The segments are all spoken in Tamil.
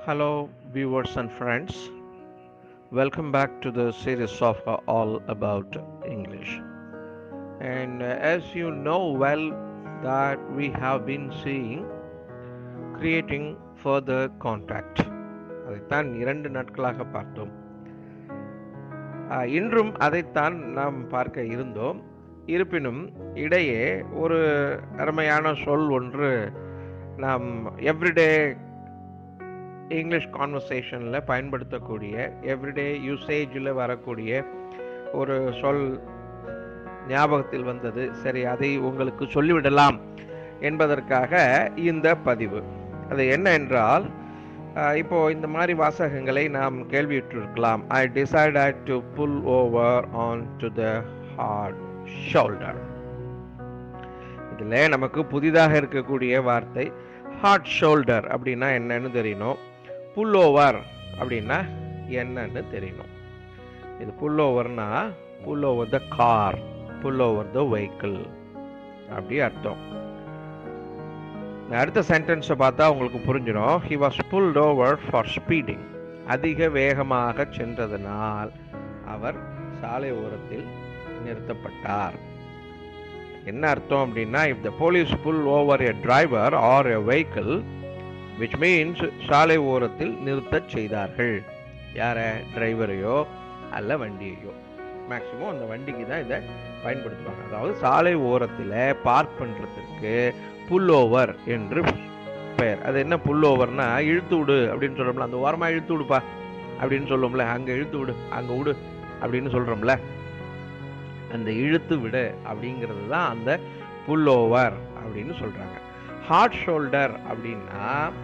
Hello, viewers and friends. Welcome back to the series of uh, All About English. And uh, as you know well, that we have been seeing creating further contact. அதைத்தான் இரண்டு நாட்களாக பார்த்தோம் ஆஹ், இன்றும் அதைத்தான் நாம் பார்க்க இருந்தோம் இருப்பினும் இடையே ஒரு அருமையான சொல் ஒன்று நாம் எவ்ரிடே இங்கிலீஷ் கான்வர்சேஷனில் பயன்படுத்தக்கூடிய எவ்ரிடே யூசேஜில் வரக்கூடிய ஒரு சொல் ஞாபகத்தில் வந்தது சரி அதை உங்களுக்கு சொல்லிவிடலாம் என்பதற்காக இந்த பதிவு அது என்ன என்றால் அஹ், இப்போ இந்த மாதிரி வாசகங்களை நாம் கேள்வியுற்றிருக்கலாம் I decided to pull over onto the hard shoulder இதில் நமக்கு புதிதாக இருக்கக்கூடிய வார்த்தை ஹார்ட் ஷோல்டர் அப்படின்னா என்னன்னு தெரியணும் புல் ஓவர் அப்படின்னா என்னன்னு தெரியணும் இது புல் ஓவர்னா pull over the car pull over the vehicle அப்படி அர்த்தம் இந்த அடுத்த சென்டென்ஸை பார்த்தா உங்களுக்கு புரிஞ்சிடும் he was pulled over for speeding அதிக வேகமாக சென்றதனால் அவர் சாலை ஓரத்தில் நிறுத்தப்பட்டார் என்ன அர்த்தம் அப்படின்னா if the police pull over a driver or a vehicle which means சாலை ஓரத்தில் நிறுத்தச் செய்தார்கள் யார டிரைவரையோ அல்ல வண்டியையோ மேக்சிமம் அந்த வண்டிக்கு தான் இதை பயன்படுத்துவாங்க அதாவது சாலை ஓரத்தில் பார்க் பண்ணுறதுக்கு புல் ஓவர் என்று பெயர் அது என்ன புல் ஓவர்னா இழுத்து விடு அப்படின்னு சொல்கிறோம்ல அந்த ஓரமாக இழுத்து விடுப்பா அப்படின்னு சொல்லுவோம்ல அங்கே இழுத்து விடு அங்கே விடு அப்படின்னு சொல்கிறோம்ல அந்த இழுத்து விடு அப்படிங்கிறது தான் அந்த புல் ஓவர் அப்படின்னு சொல்கிறாங்க ஹார்ட் ஷோல்டர் அப்படின்னா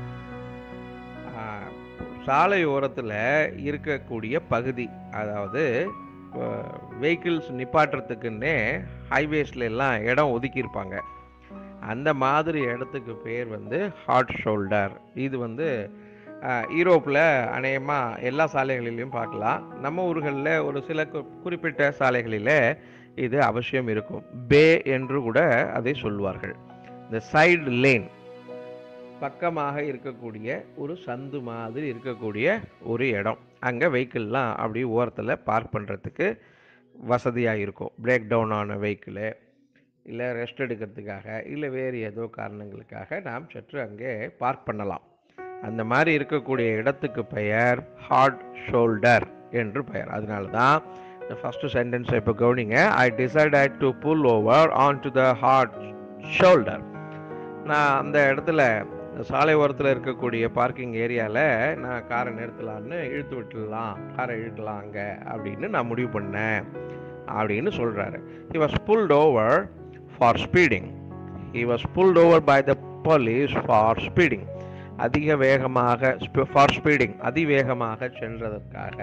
ஆஹ், சாலை ஓரத்தில் இருக்கக்கூடிய பகுதி அதாவது வெஹிக்கிள்ஸ் நிப்பாட்டுறதுக்குன்னே ஹைவேஸ்ல எல்லாம் இடம் ஒதுக்கியிருப்பாங்க அந்த மாதிரி இடத்துக்கு பேர் வந்து ஹார்ட் ஷோல்டர் இது வந்து யூரோப்பில் அநேகமாக எல்லா சாலைகளிலையும் பார்க்கலாம் நம்ம ஊர்களில் ஒரு சில கு- குறிப்பிட்ட சாலைகளில் இது அவசியம் இருக்கும் பே என்று கூட அதை சொல்வார்கள் இந்த சைடு லேன் பக்கமாக இருக்கக்கூடிய ஒரு சந்து மாதிரி இருக்கக்கூடிய ஒரு இடம் அங்கே வெஹிக்கிள்லாம் அப்படி ஓரத்தில் பார்க் பண்ணுறதுக்கு வசதியாக இருக்கும் பிரேக் டவுன் ஆன வெஹிக்கிளு இல்லை ரெஸ்ட் எடுக்கிறதுக்காக இல்லை வேறு ஏதோ காரணங்களுக்காக நாம் சற்று அங்கே பார்க் பண்ணலாம் அந்த மாதிரி இருக்கக்கூடிய இடத்துக்கு பெயர் ஹார்ட் ஷோல்டர் என்று பெயர் அதனால தான் இந்த ஃபஸ்ட்டு சென்டென்ஸை இப்போ கவனிங்க I decided to pull over onto the hard shoulder நான் அந்த இடத்துல சாலை ஓரத்தில் இருக்கக்கூடிய பார்க்கிங் ஏரியாவில் நான் காரை நிறுத்தலான்னு இழுத்து விட்டுடலாம் காரை இழுக்கலாம் அங்கே அப்படின்னு நான் முடிவு பண்ணேன் அப்படின்னு சொல்கிறாரு he was pulled over for speeding he was pulled over by the police for speeding அதிக வேகமாக ஃபார் ஸ்பீடிங் அதிவேகமாக சென்றதற்காக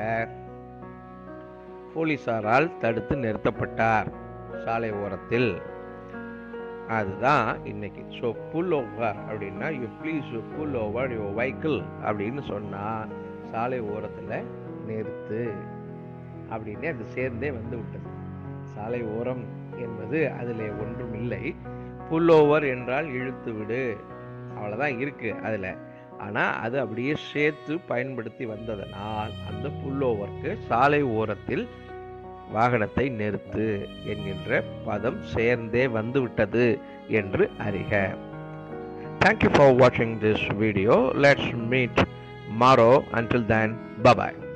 போலீசாரால் தடுத்து நிறுத்தப்பட்டார் சாலை ஓரத்தில் அதுதான் இன்னைக்கு ஸோ புல் ஓவர் அப்படின்னா you please pull over your vehicle அப்படின்னு சொன்னால் சாலை ஓரத்தில் நிறுத்து அப்படின்னு அது சேர்ந்தே வந்து விட்டது சாலை ஓரம் என்பது அதில் ஒன்றும் இல்லை புல் ஓவர் என்றால் இழுத்து விடு அவ்வளோதான் இருக்கு அதில் ஆனால் அது அப்படியே சேர்த்து பயன்படுத்தி வந்ததனால் அந்த புல் ஓவருக்கு சாலை ஓரத்தில் வாகனத்தை நிறுத்து என்கின்ற பதம் சேர்ந்தே வந்துவிட்டது என்று அறிக Thank you for watching this video. Let's meet tomorrow. Until then, bye bye.